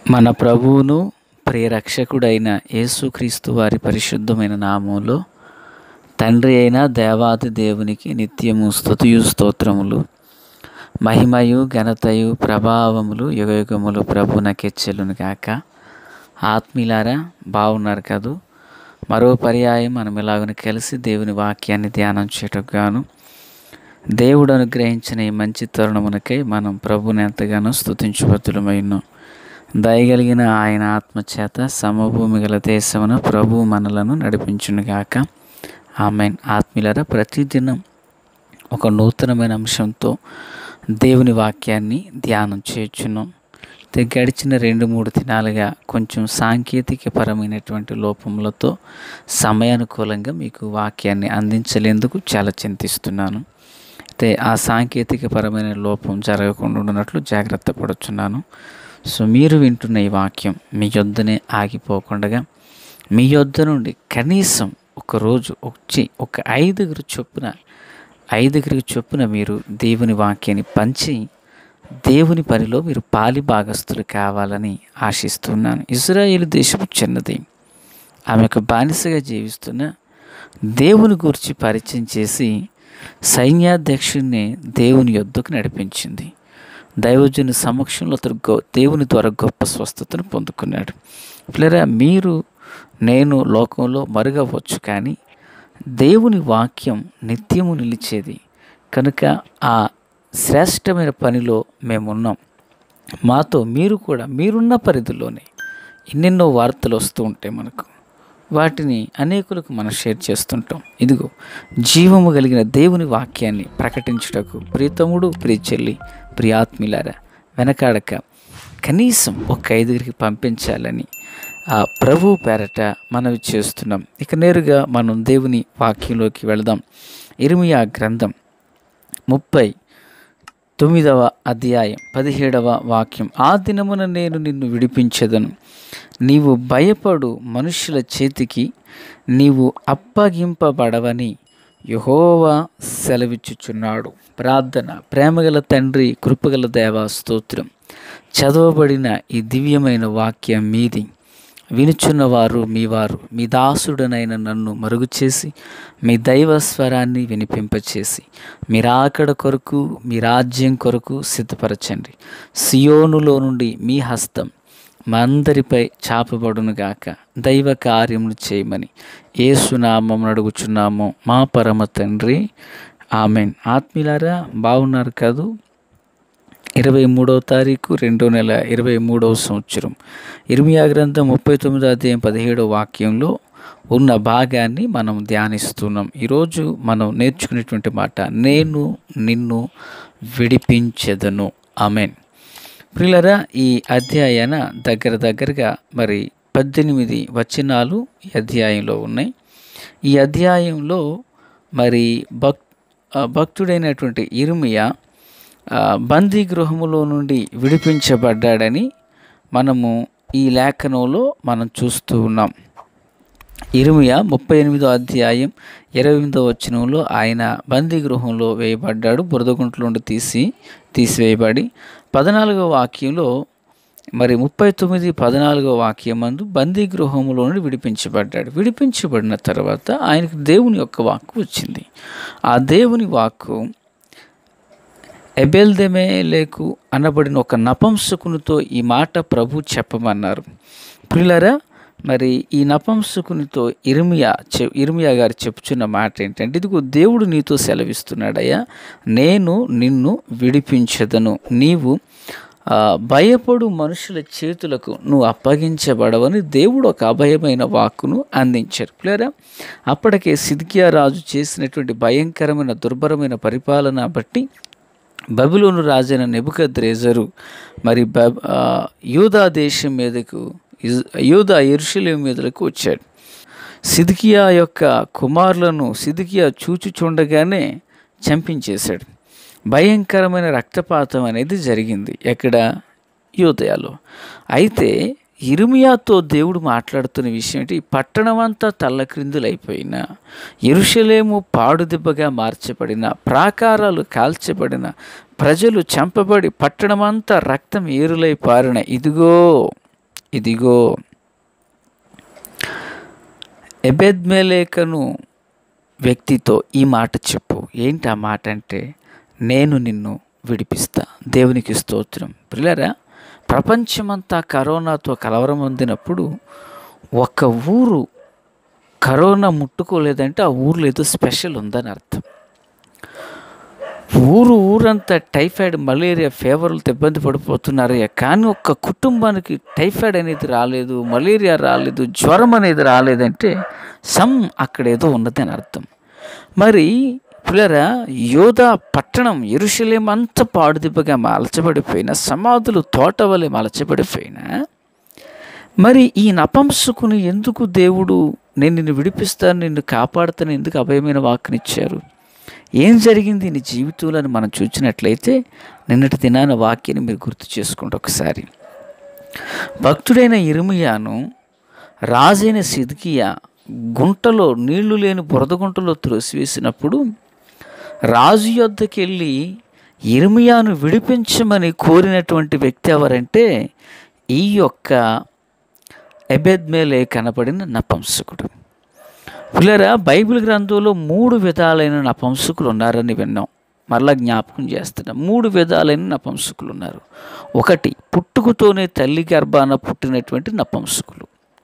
మన ప్రభువును ప్రియరక్షకుడైన యేసుక్రీస్తు వారి పరిశుద్ధమైన నామంలో తండ్రి అయిన దేవాది దేవునికి నిత్యము స్తుతియు స్తోత్రములు మహిమయు ఘనతయు ప్రభావములు యుగయుగములు ప్రభునకెచ్చెలును గాక ఆత్మీలారా బాగున్నారు కదూ మరో పర్యాయం మనం ఇలాగని కలిసి దేవుని వాక్యాన్ని ధ్యానం చేయటకు గాను దేవుడు అనుగ్రహించిన ఈ మంచి తరుణమునకై మనం ప్రభుని ఎంతగానో స్తుతించబద్దులమైనాం దయగలిగిన ఆయన ఆత్మచేత సమభూమి గల దేశమున ప్రభు మనలను నడిపించునుగాక ఆమెన్ ఆత్మీయులరా ప్రతిదినం ఒక నూతనమైన అంశంతో దేవుని వాక్యాన్ని ధ్యానం చేయుచున్నాం అయితే గడిచిన రెండు మూడు దినాలుగా కొంచెం సాంకేతికపరమైనటువంటి లోపములతో సమయానుకూలంగా మీకు వాక్యాన్ని అందించలేందుకు చాలా చింతిస్తున్నాను అయితే ఆ సాంకేతికపరమైన లోపం జరగకుండా ఉన్నట్లు జాగ్రత్త పడుచున్నాను సో మీరు వింటున్న ఈ వాక్యం మీ యొద్దనే ఆగిపోకుండా మీ యొద్ద నుండి కనీసం ఒక రోజు వచ్చి ఒక ఐదుగురు చొప్పున ఐదుగురికి చొప్పున మీరు దేవుని వాక్యాన్ని పంచి దేవుని పనిలో మీరు పాలి భాగస్తులు కావాలని ఆశిస్తున్నాను ఇజ్రాయేల్ దేశపు చిన్నది ఆమె ఒక బానిసగా జీవిస్తున్న దేవుని గురించి పరిచయం చేసి సైన్యాధ్యక్షుడిని దేవుని యొద్దకు నడిపించింది దైవజుని సమక్షంలో అతడు గొ దేవుని ద్వారా గొప్ప స్వస్థతను పొందుకున్నాడు పిల్లరా మీరు నేను లోకంలో మరుగవచ్చు కానీ దేవుని వాక్యం నిత్యము నిలిచేది కనుక ఆ శ్రేష్టమైన పనిలో మేమున్నాం మాతో మీరు కూడా మీరున్న పరిధిలోనే ఎన్నెన్నో వార్తలు వస్తూ ఉంటాయి మనకు వాటిని అనేకులకు మనం షేర్ చేస్తుంటాం ఇదిగో జీవము కలిగిన దేవుని వాక్యాన్ని ప్రకటించుటకు ప్రియతముడు ప్రియ చెల్లి ప్రియాత్మిలారా వెనకాడక కనీసం ఒక ఐదుగురికి పంపించాలని ఆ ప్రభు పేరట మనవి చేస్తున్నాం ఇక నేరుగా మనం దేవుని వాక్యంలోకి వెళదాం ఇరిమియా గ్రంథం ముప్పై తొమ్మిదవ అధ్యాయం పదిహేడవ వాక్యం ఆ దినమున నేను నిన్ను విడిపించదను నీవు భయపడు మనుషుల చేతికి నీవు అప్పగింపబడవని యహోవా సెలవిచ్చుచున్నాడు ప్రార్థన ప్రేమగల తండ్రి కృపగల దేవ స్తోత్రం చదవబడిన ఈ దివ్యమైన వాక్యం మీది వినుచున్నవారు మీ వారు మీ దాసుడనైన నన్ను మరుగు చేసి మీ దైవ స్వరాన్ని వినిపింపచేసి మీ రాకడ కొరకు మీ రాజ్యం కొరకు సిద్ధపరచండి సియోనులో నుండి మీ హస్తం మా అందరిపై చాపబడునుగాక దైవ కార్యములు చేయమని ఏసునామం అడుగుచున్నాము మా పరమ తండ్రి ఆమెన్ ఆత్మీలారా బాగున్నారు కదూ ఇరవై మూడవ తారీఖు రెండో నెల ఇరవై మూడవ సంవత్సరం ఇర్మియా గ్రంథం ముప్పై తొమ్మిదో అధ్యాయం పదిహేడవ వాక్యంలో ఉన్న భాగాన్ని మనం ధ్యానిస్తున్నాం ఈరోజు మనం నేర్చుకునేటువంటి మాట నేను నిన్ను విడిపించెదను ఆమెన్ ప్రియులరా ఈ అధ్యాయన దగ్గర దగ్గరగా మరి పద్దెనిమిది వచనాలు ఈ అధ్యాయంలో ఉన్నాయి ఈ అధ్యాయంలో మరి భక్ భక్తుడైనటువంటి ఇర్మియా బందీ గృహములో నుండి విడిపించబడ్డాడని మనము ఈ లేఖనంలో మనం చూస్తూ ఉన్నాం ఇరుమియా ముప్పై ఎనిమిదో అధ్యాయం ఇరవై ఎనిమిదో వచనంలో ఆయన బందీ గృహంలో వేయబడ్డాడు బురదగుంట్లో నుండి తీసి తీసివేయబడి పద్నాలుగో వాక్యంలో మరి ముప్పై తొమ్మిది పద్నాలుగో వాక్యం మందు బందీ గృహంలో నుండి విడిపించబడ్డాడు విడిపించబడిన తర్వాత ఆయనకు దేవుని యొక్క వాక్కు వచ్చింది ఆ దేవుని వాక్కు ఎబెల్దెమేలేకు అనబడిన ఒక నపంసకునితో ఈ మాట ప్రభు చెప్పమన్నారు ప్రియులరా మరి ఈ నపంసకునితో ఇర్మియా చె ఇర్మియా గారు చెప్పుచున్న మాట ఏంటంటే ఇదిగో దేవుడు నీతో సెలవిస్తున్నాడయ్యా నేను నిన్ను విడిపించదను నీవు భయపడు మనుషుల చేతులకు నువ్వు అప్పగించబడవని దేవుడు ఒక అభయమైన వాక్కును అందించారు ప్లేరా అప్పటికే సిద్కియా రాజు చేసినటువంటి భయంకరమైన దుర్భరమైన పరిపాలన బట్టి బబులోను రాజైన నెబుకద్రేజరు మరి బ యూదా దేశం మీదకు యూదా ఇరుషులేం మీదకు వచ్చాడు సిద్కియా యొక్క కుమారులను సిద్కియా చూచుచుండగానే చంపించేశాడు భయంకరమైన రక్తపాతం అనేది జరిగింది ఎక్కడ యూదయాలో అయితే ఇరుమియాతో దేవుడు మాట్లాడుతున్న విషయం ఏంటి పట్టణం అంతా తల్లక్రిందులైపోయిన ఎరుషలేము పాడుదిబ్బగా మార్చబడిన ప్రాకారాలు కాల్చబడిన ప్రజలు చంపబడి పట్టణమంతా రక్తం ఏరులై పారిన ఇదిగో ఇదిగో ఎబెద్మెలేకను వ్యక్తితో ఈ మాట చెప్పు ఏంటి ఆ మాట అంటే నేను నిన్ను విడిపిస్తా దేవునికి స్తోత్రం పిల్లరా ప్రపంచమంతా కరోనాతో కలవరం పొందినప్పుడు ఒక ఊరు కరోనా ముట్టుకోలేదంటే ఆ ఊర్లో ఏదో స్పెషల్ ఉందని అర్థం ఊరు ఊరంతా టైఫాయిడ్ మలేరియా ఫీవర్లతో ఇబ్బంది పడిపోతున్నారయ్యా కానీ ఒక్క కుటుంబానికి టైఫాయిడ్ అనేది రాలేదు మలేరియా రాలేదు జ్వరం అనేది రాలేదంటే సమ్ అక్కడ ఏదో ఉన్నదని అర్థం మరి పిల్లరా యోధా పట్టణం ఎరుషలేం అంత పాడుదిబ్బగా మలచబడిపోయిన సమాధులు తోట వలె మలచబడిపోయినా మరి ఈ నపంసుకుని ఎందుకు దేవుడు నేను నిన్ను విడిపిస్తాను నిన్ను కాపాడుతాను ఎందుకు అభయమైన వాక్కునిచ్చారు ఏం జరిగింది నీ జీవితంలో అని మనం చూసినట్లయితే నిన్నటి దినాన వాక్యాన్ని మీరు గుర్తు చేసుకోండి ఒకసారి భక్తుడైన ఇరుమియాను రాజైన సిద్కియా గుంటలో నీళ్లు లేని బురద గుంటలో త్రోసివేసినప్పుడు రాజు యొద్దకు వెళ్ళి ఇర్మియాను విడిపించమని కోరినటువంటి వ్యక్తి ఎవరంటే ఈ యొక్క ఎబెద్మేలే కనబడిన నపంసకుడు పిల్లరా బైబిల్ గ్రంథంలో మూడు విధాలైన నపంసకులు ఉన్నారని విన్నాం మరలా జ్ఞాపకం చేస్తున్నాం మూడు విధాలైన నపంసకులు ఉన్నారు ఒకటి పుట్టుకతోనే తల్లి గర్భాన పుట్టినటువంటి నపంసకులు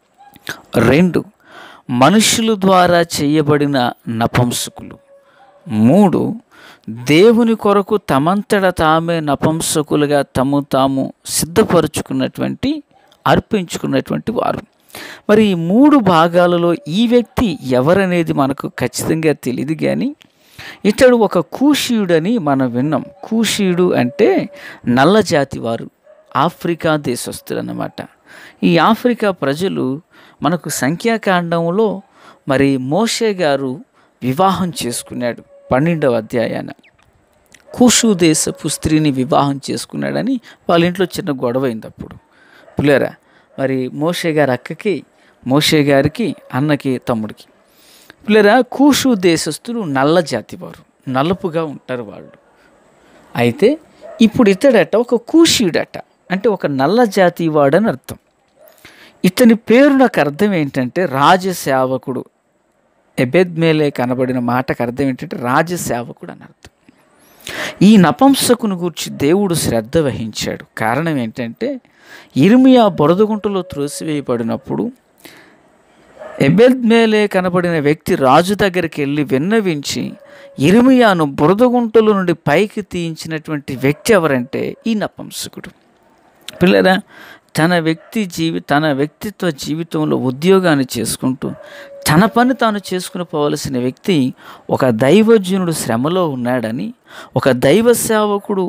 రెండు మనుషుల ద్వారా చేయబడిన నపంసకులు మూడు దేవుని కొరకు తమంతట తామే నపంసకులుగా తము తాము సిద్ధపరుచుకున్నటువంటి అర్పించుకున్నటువంటి వారు మరి ఈ మూడు భాగాలలో ఈ వ్యక్తి ఎవరనేది మనకు ఖచ్చితంగా తెలియదు కానీ ఇతడు ఒక కూషీయుడని మనం విన్నాం కూషీయుడు అంటే నల్ల జాతి వారు ఆఫ్రికా దేశస్తులు అన్నమాట ఈ ఆఫ్రికా ప్రజలు మనకు సంఖ్యాకాండంలో మరి మోషే గారు వివాహం చేసుకున్నాడు పన్నెండవ అధ్యాయాన కూషు దేశపు స్త్రీని వివాహం చేసుకున్నాడని వాళ్ళ ఇంట్లో చిన్న గొడవ అయింది అప్పుడు పులేరా మరి మోషే గారి అక్కకి మోషే గారికి అన్నకి తమ్ముడికి పిల్లరా కూషు దేశస్తులు నల్ల జాతి వారు నలుపుగా ఉంటారు వాళ్ళు అయితే ఇప్పుడు ఇతడట ఒక కూషీయుడట అంటే ఒక నల్ల జాతి వాడని అర్థం ఇతని పేరు నాకు అర్థం ఏంటంటే రాజసేవకుడు ఎబెద్మేలే కనబడిన మాటకు అర్థం ఏంటంటే రాజసేవకుడు అని అర్థం ఈ నపంసకును గూర్చి దేవుడు శ్రద్ధ వహించాడు కారణం ఏంటంటే ఇర్మియా బురదగుంటలో త్రోసివేయబడినప్పుడు ఎబెద్మేలే కనబడిన వ్యక్తి రాజు దగ్గరికి వెళ్ళి విన్నవించి ఇర్మియాను బురదగుంటలో నుండి పైకి తీయించినటువంటి వ్యక్తి ఎవరంటే ఈ నపంసకుడు పిల్లరా తన వ్యక్తి జీవి తన వ్యక్తిత్వ జీవితంలో ఉద్యోగాన్ని చేసుకుంటూ తన పని తాను చేసుకుని పోవలసిన వ్యక్తి ఒక దైవజనుడు శ్రమలో ఉన్నాడని ఒక దైవ సేవకుడు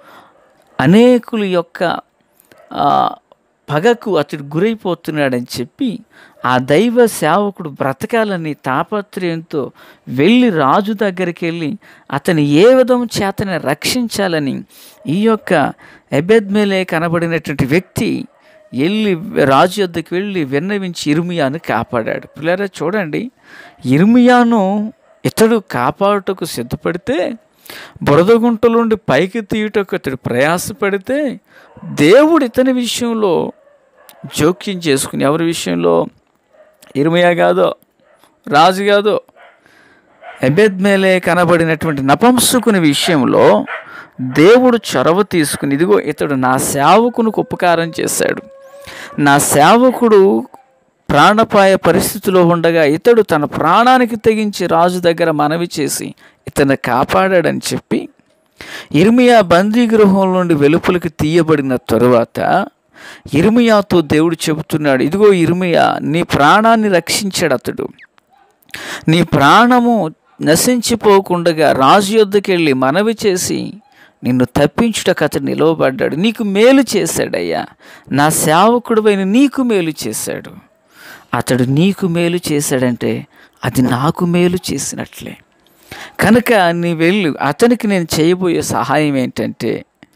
అనేకుల యొక్క ఆ, పగకు అతడు గురైపోతున్నాడని చెప్పి ఆ దైవ సేవకుడు బ్రతకాలని తాపత్రయంతో వెళ్ళి రాజు దగ్గరికి వెళ్ళి అతని ఏ విధం చేతనే రక్షించాలని ఈ యొక్క ఎబెద్మేలే కనబడినటువంటి వ్యక్తి వెళ్ళి రాజు వద్దకు వెళ్ళి విన్నవించి ఇర్మియాను కాపాడాడు పిల్లరా చూడండి ఇర్మియాను ఇతడు కాపాడుటకు సిద్ధపడితే బురదగుంటల నుండి పైకి తీయుటకు ఇతడు ప్రయాసపడితే దేవుడు ఇతని విషయంలో జోక్యం చేసుకుని ఎవరి విషయంలో ఇర్మియా కాదో రాజు కాదో ఎబెద్మేలే కనబడినటువంటి నపంసుకుని విషయంలో దేవుడు చొరవ తీసుకుని ఇదిగో ఇతడు నా సేవకునికి ఉపకారం చేశాడు నా సేవకుడు ప్రాణపాయ పరిస్థితిలో ఉండగా ఇతడు తన ప్రాణానికి తెగించి రాజు దగ్గర మనవి చేసి ఇతను కాపాడాడని చెప్పి ఇర్మియా బందీ గృహం నుండి వెలుపలికి తీయబడిన తరువాత ఇర్మియాతో దేవుడు చెబుతున్నాడు ఇదిగో ఇర్మియా నీ ప్రాణాన్ని రక్షించాడు అతడు నీ ప్రాణము నశించిపోకుండా రాజు యొద్దకు వెళ్ళి మనవి చేసి నిన్ను తప్పించుటకు అతడు నిలవబడ్డాడు నీకు మేలు చేశాడయ్యా నా సేవకుడువైన నీకు మేలు చేశాడు అతడు నీకు మేలు చేశాడంటే అది నాకు మేలు చేసినట్లే కనుక నీ వెళ్ళు అతనికి నేను చేయబోయే సహాయం ఏంటంటే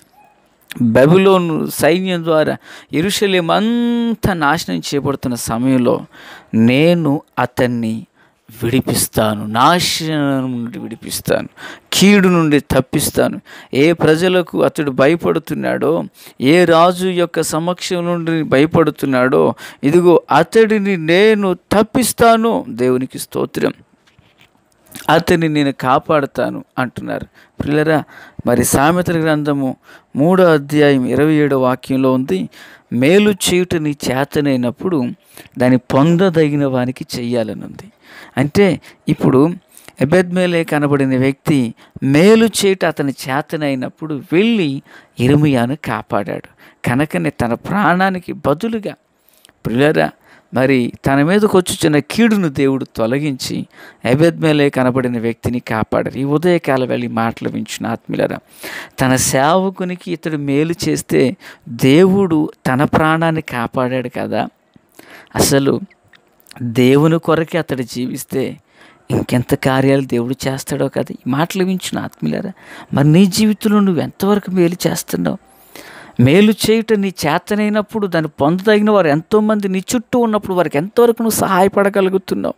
బబులోను సైన్యం ద్వారా ఇరుషలేం అంతా నాశనం చేయబడుతున్న సమయంలో నేను అతన్ని విడిపిస్తాను నాశనం నుండి విడిపిస్తాను కీడు నుండి తప్పిస్తాను ఏ ప్రజలకు అతడు భయపడుతున్నాడో ఏ రాజు యొక్క సమక్షం నుండి భయపడుతున్నాడో ఇదిగో అతడిని నేను తప్పిస్తాను దేవునికి స్తోత్రం అతన్ని నేను కాపాడుతాను అంటున్నారు పిల్లరా మరి సామెతల గ్రంథము మూడో అధ్యాయం ఇరవై ఏడో వాక్యంలో ఉంది మేలు చేయుట నీ చేతనైనప్పుడు దాన్ని పొందదగిన వానికి చెయ్యాలని ఉంది అంటే ఇప్పుడు ఎబెద్మేలే కనబడిన వ్యక్తి మేలు చేయుట అతని చేతనైనప్పుడు వెళ్ళి ఇరుమియాను కాపాడాడు కనుకనే తన ప్రాణానికి బదులుగా పిల్లరా మరి తన మీదకు వచ్చుచున్న కీడును దేవుడు తొలగించి అబెద్మేలే కనబడిన వ్యక్తిని కాపాడారు ఈ ఉదయకాల వెళ్ళి మాటలు వించిన ఆత్మీయులరా తన సేవకునికి ఇతడు మేలు చేస్తే దేవుడు తన ప్రాణాన్ని కాపాడాడు కదా అసలు దేవుని కొరకే అతడు జీవిస్తే ఇంకెంత కార్యాలు దేవుడు చేస్తాడో కదా ఈ మాటలు వించిన ఆత్మీయులరా మరి నీ జీవితంలో నువ్వు ఎంతవరకు మేలు చేస్తున్నావు మేలు చేయుట నీ చేతనైనప్పుడు దాన్ని పొందదగిన వారు ఎంతోమంది నీ చుట్టూ ఉన్నప్పుడు వారికి ఎంతవరకు నువ్వు సహాయపడగలుగుతున్నావు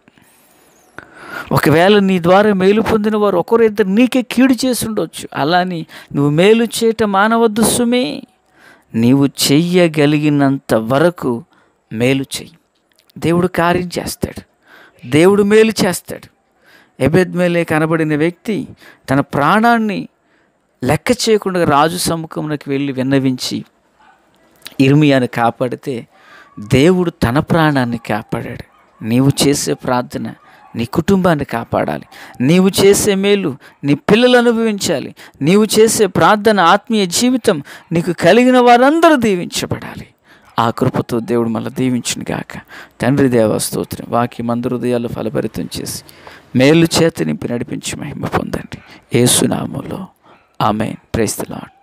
ఒకవేళ నీ ద్వారా మేలు పొందిన వారు ఒకరు ఇద్దరు నీకే కీడు చేసి ఉండొచ్చు అలాని నువ్వు మేలు చేయటం మానవద్దు సుమే నీవు చెయ్యగలిగినంత వరకు మేలు చెయ్యి దేవుడు కార్యం చేస్తాడు దేవుడు మేలు చేస్తాడు ఎబెద్మేలే కనబడిన వ్యక్తి తన ప్రాణాన్ని లెక్క చేయకుండా రాజు సముఖంలోకి వెళ్ళి విన్నవించి ఇర్మియాను కాపాడితే దేవుడు తన ప్రాణాన్ని కాపాడాడు నీవు చేసే ప్రార్థన నీ కుటుంబాన్ని కాపాడాలి నీవు చేసే మేలు నీ పిల్లలు అనుభవించాలి నీవు చేసే ప్రార్థన ఆత్మీయ జీవితం నీకు కలిగిన వారందరూ దీవించబడాలి ఆ కృపతో దేవుడు మళ్ళీ దీవించును గాక తండ్రి దేవ స్తోత్రం వాక్యం అందరు హృదయాలు ఫలభరితం చేసి మేలు చేత నింపి నడిపించి మహిమ పొందండి ఏసునామంలో ఆమె ప్రైస్తలాడ్